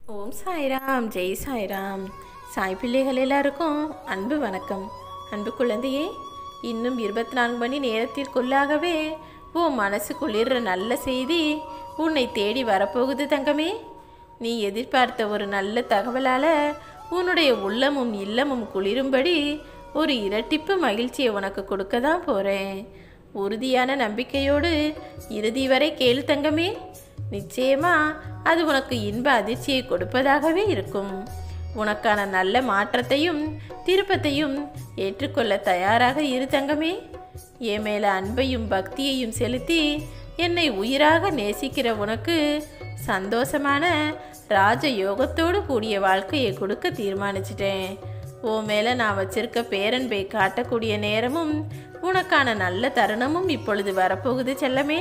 ஓம் சாய்ராம் ஜெய் சாய்ராம் சாய் பிள்ளைகள் எல்லாருக்கும் அன்பு வணக்கம் அன்பு குழந்தையே இன்னும் இருபத்தி நான்கு மணி நேரத்திற்குள்ளாகவே உன் மனசு குளிர்ற நல்ல செய்தி உன்னை தேடி வரப்போகுது தங்கமே நீ எதிர்பார்த்த ஒரு நல்ல தகவலால் உன்னுடைய உள்ளமும் இல்லமும் குளிரும்படி ஒரு இரட்டிப்பு மகிழ்ச்சியை உனக்கு கொடுக்க தான் போகிறேன் உறுதியான நம்பிக்கையோடு இறுதி வரை கேளு தங்கமே நிச்சயமா அது உனக்கு இன்ப அதிர்ச்சியை கொடுப்பதாகவே இருக்கும் உனக்கான நல்ல மாற்றத்தையும் திருப்பத்தையும் ஏற்றுக்கொள்ள தயாராக இரு தங்கமே என் மேல அன்பையும் பக்தியையும் செலுத்தி என்னை உயிராக நேசிக்கிற உனக்கு சந்தோஷமான ராஜ யோகத்தோடு கூடிய வாழ்க்கையை கொடுக்க தீர்மானிச்சிட்டேன் உன் மேல நான் வச்சிருக்க பேரன்பை காட்டக்கூடிய நேரமும் உனக்கான நல்ல தருணமும் இப்பொழுது வரப்போகுது செல்லமே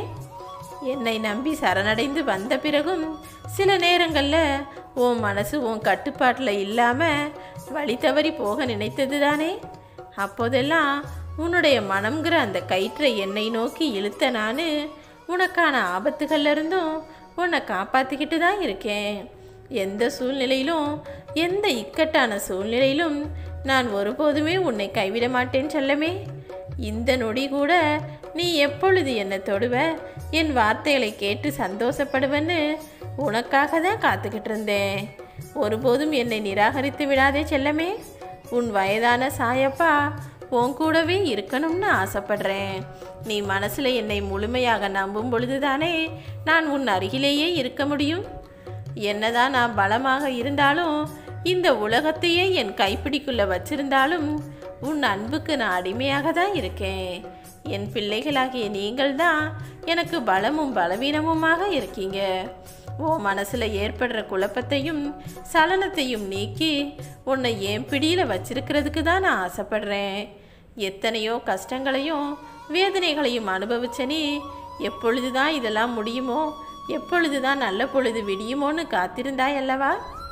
என்னை நம்பி சரணடைந்து வந்த பிறகும் சில நேரங்களில் உன் மனசு உன் கட்டுப்பாட்டில் இல்லாமல் வழி தவறி போக நினைத்தது தானே அப்போதெல்லாம் உன்னுடைய மனம்ங்கிற அந்த கயிற்றை என்னை நோக்கி இழுத்த நான் உனக்கான ஆபத்துகள்ல இருந்தும் உன்னை காப்பாற்றிக்கிட்டு தான் இருக்கேன் எந்த சூழ்நிலையிலும் எந்த இக்கட்டான சூழ்நிலையிலும் நான் ஒருபோதுமே உன்னை கைவிட மாட்டேன் செல்லமே இந்த நொடி கூட நீ எப்பொழுது என்னை தொடுவ என் வார்த்தைகளை கேட்டு சந்தோஷப்படுவேன்னு உனக்காக தான் காத்துக்கிட்டு இருந்தேன் ஒருபோதும் என்னை நிராகரித்து விடாதே செல்லமே உன் வயதான சாயப்பா உன் கூடவே இருக்கணும்னு ஆசைப்படுறேன் நீ மனசுல என்னை முழுமையாக நம்பும் பொழுதுதானே நான் உன் அருகிலேயே இருக்க முடியும் என்னதான் நான் பலமாக இருந்தாலும் இந்த உலகத்தையே என் கைப்பிடிக்குள்ள வச்சிருந்தாலும் உன் அன்புக்கு நான் அடிமையாக தான் இருக்கேன் என் பிள்ளைகளாகிய நீங்கள் தான் எனக்கு பலமும் பலவீனமுமாக இருக்கீங்க உன் மனசுல ஏற்படுற குழப்பத்தையும் சலனத்தையும் நீக்கி உன்னை என் பிடியில் வச்சிருக்கிறதுக்கு தான் நான் ஆசைப்படுறேன் எத்தனையோ கஷ்டங்களையும் வேதனைகளையும் அனுபவிச்ச நீ எப்பொழுது தான் இதெல்லாம் முடியுமோ எப்பொழுது தான் நல்ல பொழுது விடியுமோன்னு காத்திருந்தாய் அல்லவா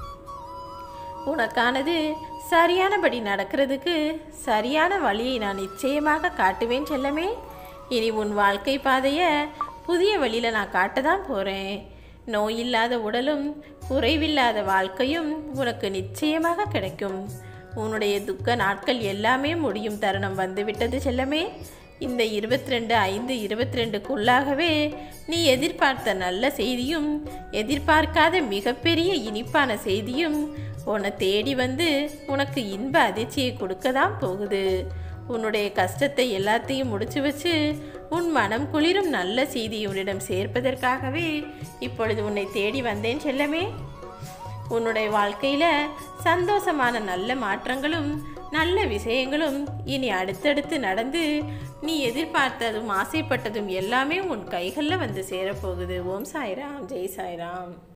உனக்கானது சரியானபடி நடக்கிறதுக்கு சரியான வழியை நான் நிச்சயமாக காட்டுவேன் செல்லமே இனி உன் வாழ்க்கை பாதையை புதிய வழியில் நான் காட்ட தான் போகிறேன் நோய் இல்லாத உடலும் குறைவில்லாத வாழ்க்கையும் உனக்கு நிச்சயமாக கிடைக்கும் உன்னுடைய துக்க நாட்கள் எல்லாமே முடியும் தருணம் வந்துவிட்டது செல்லமே இந்த இருபத்தி ரெண்டு ஐந்து இருபத்தி ரெண்டுக்குள்ளாகவே நீ எதிர்பார்த்த நல்ல செய்தியும் எதிர்பார்க்காத மிகப்பெரிய இனிப்பான செய்தியும் உன்னை தேடி வந்து உனக்கு இன்ப அதிர்ச்சியை கொடுக்க தான் போகுது உன்னுடைய கஷ்டத்தை எல்லாத்தையும் முடிச்சு வச்சு உன் மனம் குளிரும் நல்ல செய்தியை உன்னிடம் சேர்ப்பதற்காகவே இப்பொழுது உன்னை தேடி வந்தேன் செல்லமே உன்னுடைய வாழ்க்கையில் சந்தோஷமான நல்ல மாற்றங்களும் நல்ல விஷயங்களும் இனி அடுத்தடுத்து நடந்து நீ எதிர்பார்த்ததும் ஆசைப்பட்டதும் எல்லாமே உன் கைகளில் வந்து சேரப்போகுது ஓம் சாய்ராம் ஜெய் சாய்ராம்